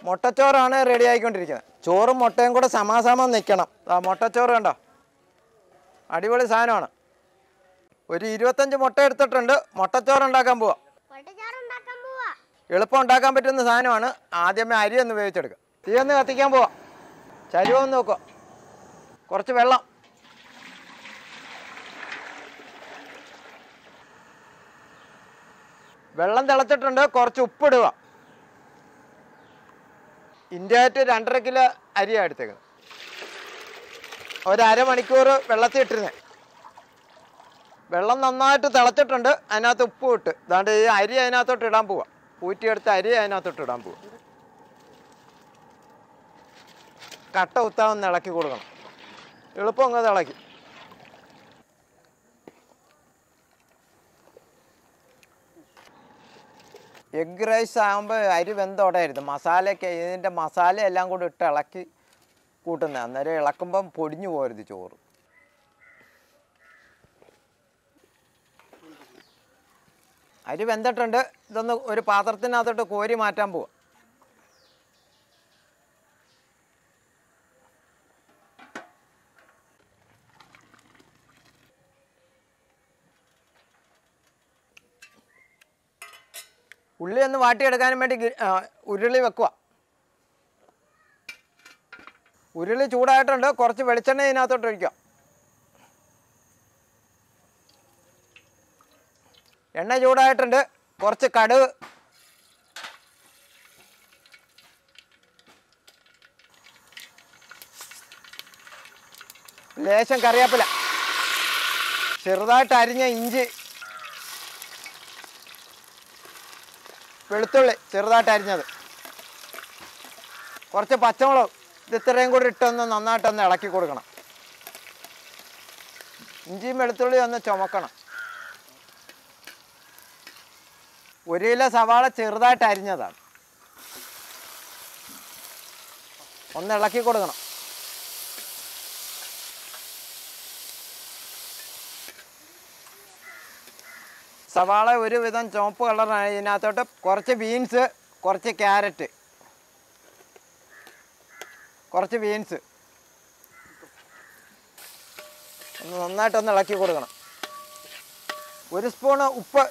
മുട്ടച്ചോറാണ് ready ആയിക്കൊണ്ടിരിക്കുന്നത് ചോറും മുട്ടയും കൂടെ സമാസമം നിൽക്കണം ആ മുട്ടച്ചോറ് കണ്ടോ അടിപൊളി സാധനമാണ് ഒരു ഇരുപത്തഞ്ച് മുട്ട എടുത്തിട്ടുണ്ട് മുട്ടച്ചോറ് ഉണ്ടാക്കാൻ പോവാം പൊട്ടച്ചാറ് ഉണ്ടാക്കാൻ പോവാ എളുപ്പം ഉണ്ടാക്കാൻ പറ്റുന്ന സാധനമാണ് ആദ്യമേ അരി ഒന്ന് വേവിച്ചെടുക്കുക തീ ഒന്ന് കത്തിക്കാൻ പോവാം ചരുവൊന്ന് നോക്കുക കുറച്ച് വെള്ളം വെള്ളം തിളച്ചിട്ടുണ്ട് കുറച്ച് ഉപ്പിടുക ഇന്ത്യയായിട്ട് രണ്ടര കിലോ അരിയാണ് എടുത്തേക്കുന്നത് ഒരു അരമണിക്കൂർ വെള്ളത്തിൽ ഇട്ടിരുന്നേ വെള്ളം നന്നായിട്ട് തിളച്ചിട്ടുണ്ട് അതിനകത്ത് ഉപ്പ് ഇട്ട് ഇതാണ്ട് ഈ അരി അതിനകത്തോട്ട് ഇടാൻ പോവാ ഊറ്റിയെടുത്ത അരി അതിനകത്തോട്ട് ഇടാൻ പോവാ കട്ട ഉത്താവൊന്ന് ഇളക്കി കൊടുക്കണം എളുപ്പം അങ്ങ് ഇളക്കി എഗ് റൈസ് ആകുമ്പോൾ അരി വെന്തോടായിരുന്നു മസാലയൊക്കെ ഇതിൻ്റെ മസാല എല്ലാം കൂടി ഇട്ട് ഇളക്കി കൂട്ടുന്നത് അന്നേരം ഇളക്കുമ്പം പൊടിഞ്ഞു പോരുത് ചോറ് അരി വെന്തിട്ടുണ്ട് ഇതൊന്ന് ഒരു പാത്രത്തിനകത്തോട്ട് കോരി മാറ്റാൻ പോവാ ഉള്ളി ഒന്ന് വാട്ടിയെടുക്കാനും വേണ്ടി ഗി- ആ, ഉരുളി വെക്കുക ഉരുളി ചൂടായിട്ടുണ്ട് കുറച്ച് വെളിച്ചെണ്ണ ഇതിനകത്തോട്ട് ഒഴിക്കുക എണ്ണ ചൂടായിട്ടുണ്ട് കുറച്ച് കടുക് ലേശം കറിവേപ്പില ചെറുതായിട്ട് അരിഞ്ഞ ഇഞ്ചി വെളുത്തുള്ളി ചെറുതായിട്ട് അരിഞ്ഞത് കുറച്ച് പച്ചമുളക് ഇത് ഇത്രയും കൂടി ഇട്ടൊന്ന് നന്നായിട്ടൊന്ന് ഇളക്കി കൊടുക്കണം ഇഞ്ചിയും വെളുത്തുള്ളിയും ഒന്ന് ചുമക്കണം ഒരു കിലോ സവാള ചെറുതായിട്ട് അരിഞ്ഞതാണ് ഒന്ന് ഇളക്കി കൊടുക്കണം സവാള ഒരുവിധം ചുവപ്പ് കളറാണ് ഇതിനകത്തോട്ട് കുറച്ച് ബീൻസ് കുറച്ച് ക്യാരറ്റ് കുറച്ച് ബീൻസ് ഒന്ന് നന്നായിട്ടൊന്ന് ഇളക്കി കൊടുക്കണം ഒരു സ്പൂണ് ഉപ്പ്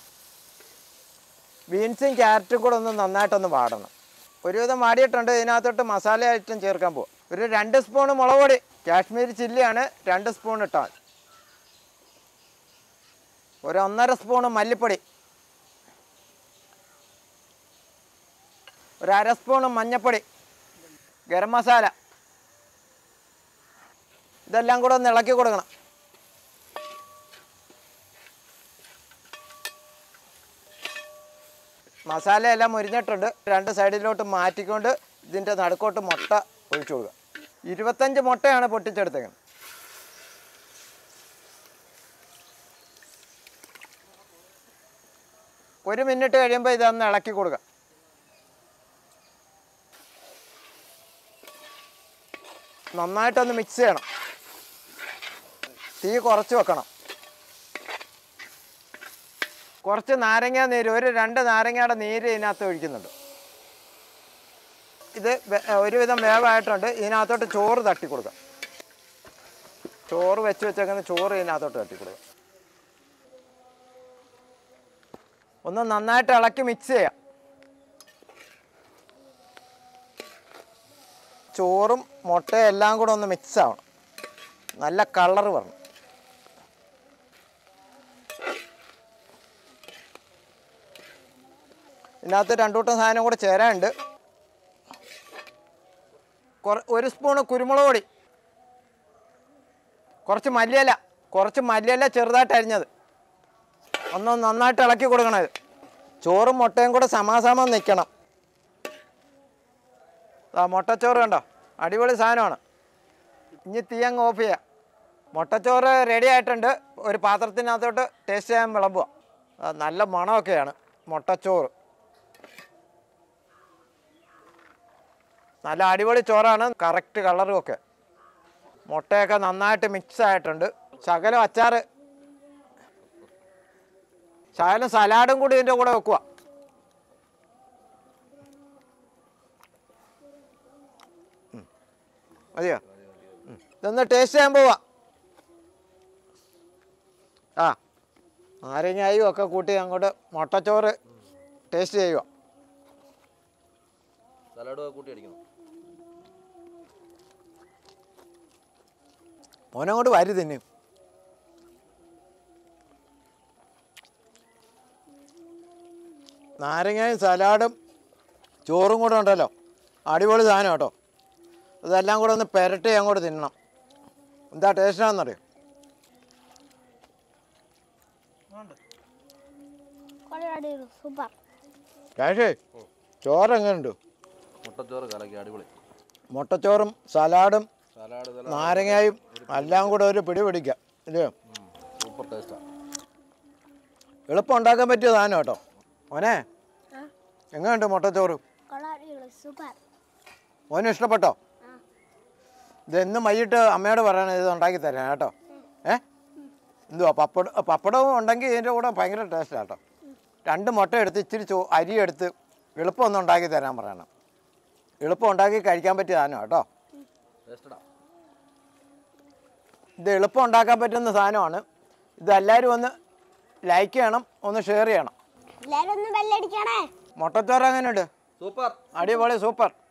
ബീൻസും ക്യാരറ്റും കൂടെ ഒന്ന് നന്നായിട്ടൊന്ന് വാടണം ഒരുവിധം വാടിയിട്ടുണ്ട് ഇതിനകത്തോട്ട് മസാല ഐറ്റം ചേർക്കാൻ പോകും ഒരു രണ്ട് സ്പൂണ് മുളക് പൊടി കാശ്മീരി ചില്ലിയാണ് രണ്ട് സ്പൂൺ ഇട്ടാൽ മതി. ഒരു ഒന്നര സ്പൂണ് മല്ലിപ്പൊടി ഒരു അര സ്പൂണ് മഞ്ഞൾപ്പൊടി ഗരം മസാല ഇതെല്ലാം കൂടെ ഒന്ന് ഇളക്കി കൊടുക്കണം മസാല എല്ലാം മുരിഞ്ഞിട്ടുണ്ട് രണ്ട് സൈഡിലോട്ട് മാറ്റിക്കൊണ്ട് ഇതിൻ്റെ നടുക്കോട്ട് മുട്ട ഒഴിച്ചു കൊടുക്കുക ഇരുപത്തഞ്ച് മുട്ടയാണ് പൊട്ടിച്ചെടുത്തേക്കുന്നത് ഒരു മിനിറ്റ് കഴിയുമ്പോൾ ഇതൊന്ന് ഇളക്കി കൊടുക്കുക നന്നായിട്ടൊന്ന് മിക്സ് ചെയ്യണം തീ കുറച്ച് വെക്കണം കുറച്ച് നാരങ്ങ നീര് ഒരു രണ്ട് നാരങ്ങയുടെ നീര് ഇതിനകത്ത് ഒഴിക്കുന്നുണ്ട് ഇത് വെ- ഒരുവിധം വേവായിട്ടുണ്ട് ഇതിനകത്തോട്ട് ചോറ് തട്ടി കൊടുക്കാം ചോറ് വെച്ച് വെച്ചേക്കുന്ന ചോറ് ഇതിനകത്തോട്ട് തട്ടി കൊടുക്കാം ഒന്ന് നന്നായിട്ട് ഇളക്കി മിക്സ് ചെയ്യാം ചോറും മുട്ടയും എല്ലാം കൂടെ ഒന്ന് മിക്സ് ആവണം നല്ല കളറ് വരണം ഇതിനകത്ത് രണ്ടു കൂട്ടം സാധനം കൂടെ ചേരാനുണ്ട് കുറ- ഒരു സ്പൂണ് കുരുമുളക് പൊടി കുറച്ച് മല്ലിയില കുറച്ച് മല്ലിയില ചെറുതായിട്ട് അരിഞ്ഞത് ഒന്ന് നന്നായിട്ട് ഇളക്കി കൊടുക്കണം ഇത് ചോറും മുട്ടയും കൂടെ സമാസമം നിൽക്കണം ആ മുട്ടച്ചോറ് കണ്ടോ അടിപൊളി സാധനമാണ് ഇനി തീ അങ്ങ് ഓഫ് ചെയ്യാം മുട്ടച്ചോറ് റെഡി ആയിട്ടുണ്ട് ഒരു പാത്രത്തിനകത്തോട്ട് ടേസ്റ്റ് ചെയ്യാൻ വിളമ്പുക ആ, നല്ല മണമൊക്കെയാണ് മുട്ടച്ചോറ് നല്ല അടിപൊളി ചോറാണ് കറക്റ്റ് കളറും ഒക്കെ മുട്ടയൊക്കെ നന്നായിട്ട് മിക്സ് ആയിട്ടുണ്ട് ശകലം അച്ചാറ് ശകലം സലാഡും കൂടി ഇതിൻ്റെ കൂടെ വെക്കുക മതിയോ ഉം. ഇതൊന്ന് ടേസ്റ്റ് ചെയ്യാൻ പോവാ ആ നാരങ്ങായും ഒക്കെ കൂട്ടി അങ്ങോട്ട് മുട്ടച്ചോറ് ടേസ്റ്റ് ചെയ്യുക സലാഡ് കൂട്ടി അടിക്കണം മോനങ്ങോട്ട് വരി തിന്നും നാരങ്ങയും സലാഡും ചോറും കൂടെ ഉണ്ടല്ലോ അടിപൊളി സാധനം കേട്ടോ ഇതെല്ലാം കൂടെ ഒന്ന് പെരട്ടി അങ്ങോട്ട് തിന്നണം എന്താ ടേസ്റ്റാണെന്നറിയോ സൂപ്പർ കാശേ ചോറ് എങ്ങനെയുണ്ട് മുട്ടച്ചോറ് കലക്കി അടിപൊളി മുട്ടച്ചോറും സലാഡും സലാഡ് നാരങ്ങയും എല്ലാം കൂടെ ഒരു പിടി പിടിക്കാം ഇല്ലയോ സൂപ്പർ ടേസ്റ്റാണ് എളുപ്പം ഉണ്ടാക്കാൻ പറ്റിയ സാധനം കേട്ടോ മോനെ എങ്ങനെയുണ്ട് മുട്ടച്ചോറ് സൂപ്പർ മോന് ഇഷ്ടപ്പെട്ടോ ഇത് എന്ന് വൈകിട്ട് അമ്മയോട് പറയണം ഇത് ഉണ്ടാക്കി തരാം കേട്ടോ ഏ എന്തുവാ പപ്പടം പപ്പടവും ഉണ്ടെങ്കിൽ ഇതിൻ്റെ കൂടെ ഭയങ്കര ടേസ്റ്റാണ് കേട്ടോ രണ്ട് മുട്ട എടുത്ത് ഇച്ചിരി ചോ അരി എടുത്ത് എളുപ്പം ഒന്ന് ഉണ്ടാക്കി തരാൻ പറയണം എളുപ്പം ഉണ്ടാക്കി കഴിക്കാൻ പറ്റിയ സാധനം കേട്ടോ ടേസ്റ്റഡാ ഇത് എളുപ്പം ഉണ്ടാക്കാൻ പറ്റുന്ന സാധനമാണ് ഇത് എല്ലാവരും ഒന്ന് ലൈക്ക് ചെയ്യണം ഒന്ന് ഷെയർ ചെയ്യണം എല്ലാരും ഒന്ന് ബെല്ലടിക്കണേ മുട്ടച്ചോറ് എങ്ങനെയുണ്ട് സൂപ്പർ അടിപൊളി സൂപ്പർ